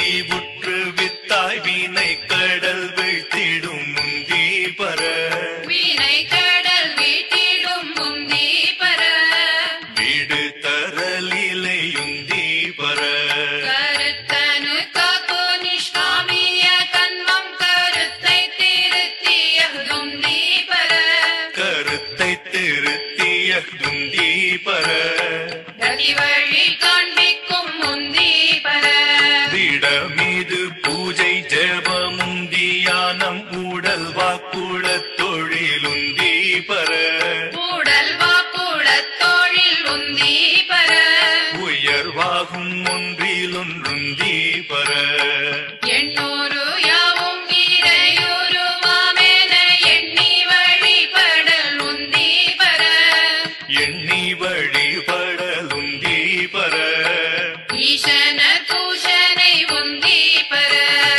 விரிவுற்று வித்தாய் வீணை கடல் வீழ்த்திடும் முந்தி பர வீணை கடல் வீட்டிடும் முந்தி பர வீடு தரலிலையுந்தி பர கருத்தனு காப்பு நிஷ்காமிய கண்மம் கருத்தை திருத்திய துந்தி பர கருத்தை திருத்திய துந்தி பர கதி வழி காண்பிக்கும் முந்தி பர திடமீது பூஜை ஜெபமும் தியானம் ஊடல் வாக்குட தொழிலுந்தி பர கூடல் வாக்குடத் தொழில் உந்தி பர உயர்வாகும் ஒன்றிலொன்றுந்தி பர எண்ணூறு யாவும் இறையுருவாமென எண்ணி வழிபடல் உந்தி பர எண்ணி வழிபடலுந்தி பர ஈசன தூஷனை உந்தி பர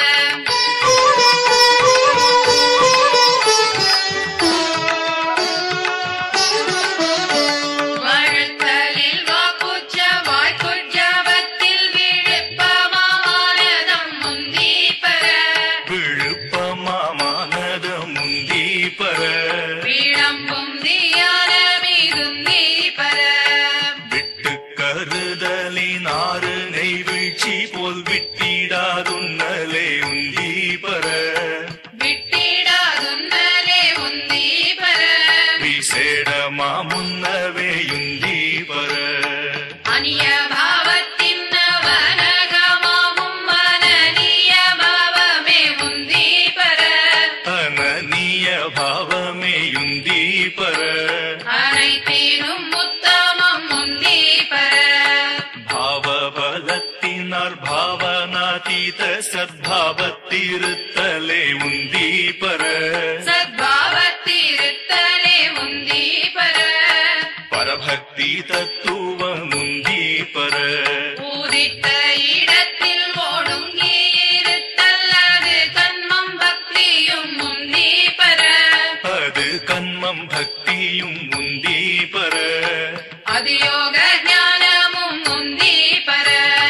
வாழ்த்தலில் வாக்குச்ச வாய்க்குச்சவத்தில் விழுப்பமானதம் முந்தி பர விழுப்பமானத முந்தி பர வீழம்பும் தியானமிகுந்தி பர விட்டு கருதலின் ஆறு நெய்வீழ்ச்சி போல் விட்டிடாதுன்னலே உந்தி பர விட்டிடாதுன்னலே உந்தி பர விசேடமா முன்னவே உந்தி பர அநிய பாவத்தின் நவனகமாகும் மனநிய பாவமே உந்தி பர அனனிய பாவமே உந்தி பர அனைத்தினும் உத்தமம் உந்தி பர பாவபலத்தினார் பாவனாதீத சத்பாவத்திருத்தலே உந்தி பர சத்பாவத்திருத்தலே உந்தி பர பரபக்தி தத்துவம் உந்தி பர ஊதித்த இடத்தில் ஓடுங்கி இருத்தல் அது கண்மம் பக்தியும் உந்தி பர அது கண்மம் பக்தியும் உந்தி பர அது யோக ஞானமும் உந்தி பர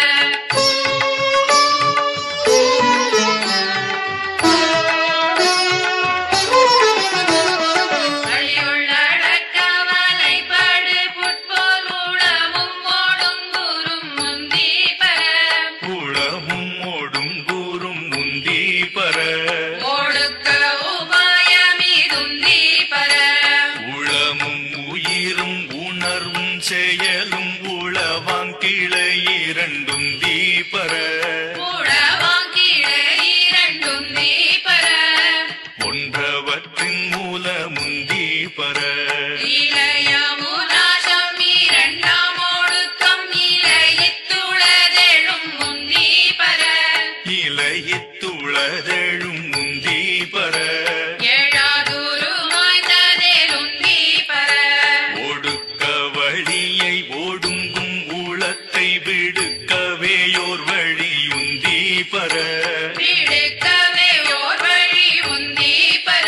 அழியுள்ளடக்கவலை படு புட்போல் ஊடமும் ஓடும் கூறும் முந்தி பர உளமும் ஓடும் கூறும் உந்தி பர ஓடுக்க உபாயமிதுந்தி பர உளமும் உயிரும் உணர்வும் செயலும் உளவாங்கிளை இரண்டும் தீபர கூடவாங்கிட இரண்டுந்தி பர ஒன்றவற்றின் மூலமும் தீபர இளையமுனாசம் இரண்டாம் ஒடுக்கம் இளையத்துளதெழும் முந்தி பர இலையித்துளதெழும் முந்தி பர ஏழாதூரு மாய்ந்ததேலுந்தி பர ஒடுக்க வழியை ஓடுங்கும் ஊழத்தை விடுக்கவேயோர் வழியுந்தி பர விடுக்கவே ஓர் வழி உந்தி பர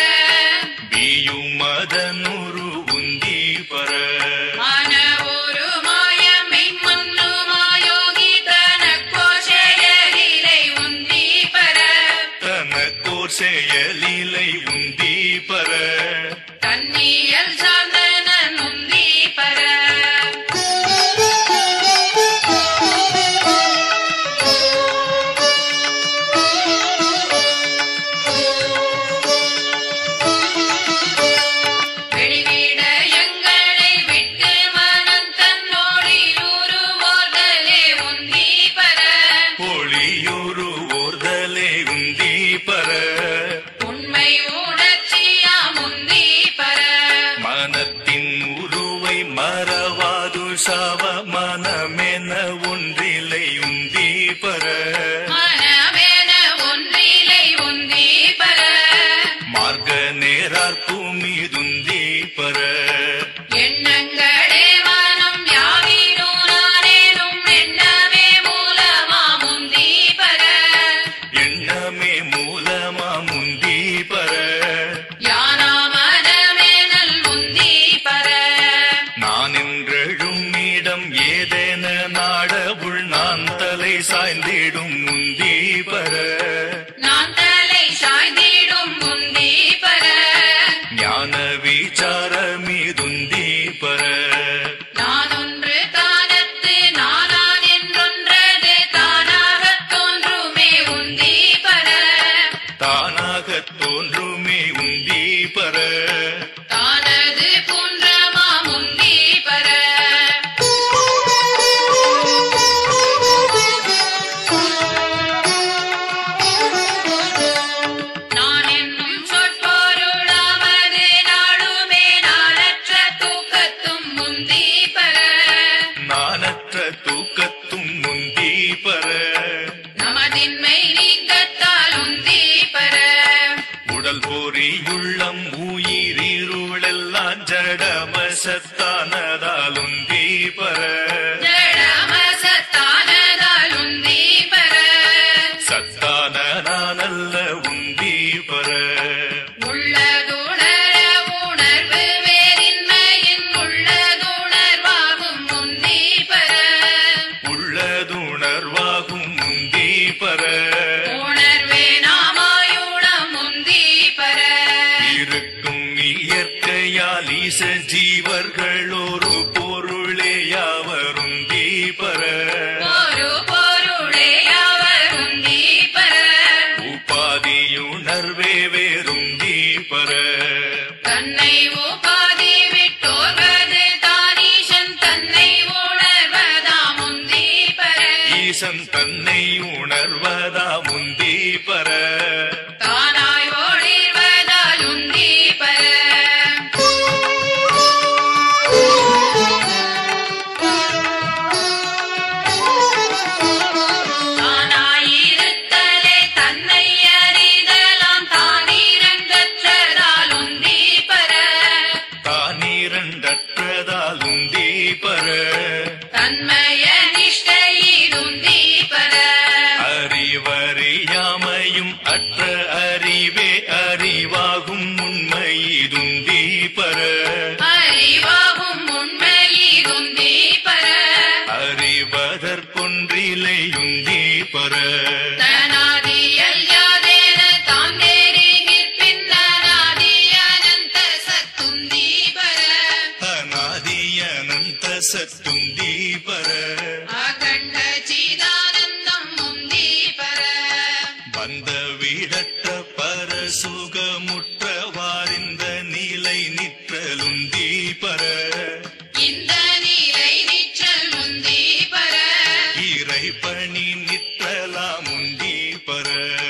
பியுமதனுரு உந்தி பர மன ஒரு மாயமை மன்னு மாயோகி தனக்கோ செயலிலை உந்தி பர தனக்கோர் செயலிலை உந்தி பர தன்னியல் சார்ந்தனன் உந்தி பர வெளிவிட எங்களை விட்டு மனம் தன்னோடி உருவோர்களே உந்தி பர ஒளியுரு ஓர்தலே உந்தி பர உண்மை உணர்ச்சியா முந்தி பர மனத்தின் உருவை மறவாது சவ மனமென ஒன்றிலை உந்தி பர மனமென ஒன்றிலை உந்தி பர மார்க்க நேரார்க்கும் இதுந்தி பர எண்ணங்களே மனம் யாவினும் நானேனும் எண்ணமே மூலமா முந்தி பர எண்ணமே மூலமா முந்தி பர பர நான் தலை சாய்ந்திடும் முந்தி பர ஞான விசாரமிதுந்தி பர நான் ஒன்று தானத்து நானான் என்றொன்றது தானாகத் தோன்றுமே உந்தி பர தானாகத் தோன்றுமே உந்தி பர தானது போன்றமா முந்தி பர நான் என்னும் சொற்பொருளாவது நாடுமே நாளற்ற தூக்கத்தும் முந்தி பர நானற்ற தூக்கத்தும் முந்தி பர நமதின்மை நீங்கத்தால் உந்தி பர உடல் போரியுள்ளம் உயிரிருளெல்லாம் ஜடமசத்தானதால் உந்தி பர ஜடமசத்தானதால் உந்தி பர சத்தான நானல்ல உந்தி பர உள்ளதுணர உணர்வு வேறின்மையின் உள்ளதுணர்வாகும் முந்தி பர உள்ளதுணர்வாகும் முந்தி பர உணர்வே நாமாயுணம் முந்தி பர இருக்கும் இயற்கையால் ஈச ஜீவர்கள் ஒரு பொருளே யாவருந்தி பர ஒரு பொருளே அவர் உந்தி பர உபாதியுணர்வே வேறுந்தி பர தன்னை உபாதி விட்டோர்வது தானீசன் தன்னை உணர்வதாம் முந்தி பர ஈசன் தன்னை உணர்வதா முந்தி பர தானாய் ஓடிவதால் உந்தி பர தானாயிருத்தலே தன்னை அறிதலாம் தானிரங்கற்றதால் உந்தி பர தானிரண்டற்றதால் உந்தி பர தன்மய நிஷ்டையிருந்தி பர அறிவறியாமையும் அற்ற அறிவே அறிவாகும் உண்மையிதுந்தி பர அறிவாகும் உண்மையிருந்தி பர அறிவதற்கொன்றிலையுந்தி பர தனாதியல் யாதேன தாம் நெருகிற் பின்னனாதி அனந்த சத்துந்தி பர அநாதியனந்த சத்துந்தி பர அகண்ட சிதானந்தம் முந்தி பர வந்த வீடற்ற பர சுகமுற்றவாரிந்த நிலை நிற்றலுந்தி பர இந்த நிலை நிற்றல் முந்தி பர இறை பணி நிற்றலாமுந்தி பர